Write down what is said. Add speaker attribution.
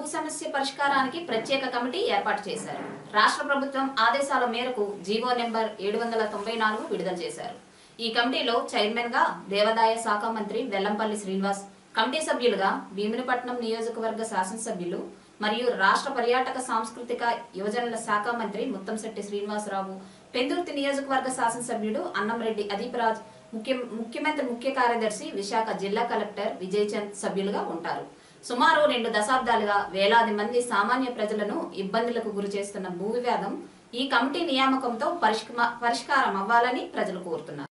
Speaker 1: భూ సమస్య పరిష్కారానికి ప్రత్యేక కమిటీ ఏర్పాటు చేశారు రాష్ట్ర ప్రభుత్వం ఆదేశాల మేరకు జీవో నెంబర్ ఏడు వందల తొంభై నాలుగు విడుదల చేశారు ఈ కమిటీలో చైర్మన్ గా దేవాదాయ శాఖ మంత్రి వెల్లంపల్లి శ్రీనివాస్ కమిటీ సభ్యులుగా భీమునిపట్నం నియోజకవర్గ శాసనసభ్యులు మరియు రాష్ట్ర పర్యాటక సాంస్కృతిక యువజనుల శాఖ మంత్రి ముత్తంశెట్టి శ్రీనివాసరావు పెందుర్తి నియోజకవర్గ శాసనసభ్యుడు అన్నంరెడ్డి అదీపరాజ్ ముఖ్య ముఖ్యమంత్రి ముఖ్య కార్యదర్శి విశాఖ జిల్లా కలెక్టర్ విజయ్ చంద్ సభ్యులుగా ఉంటారు సుమారు రెండు దశాబ్దాలుగా వేలాది మంది సామాన్య ప్రజలను ఇబ్బందులకు గురి చేస్తున్న భూ వివాదం ఈ కమిటీ నియామకంతో పరిష్క- పరిష్కారం అవ్వాలని ప్రజలు కోరుతున్నారు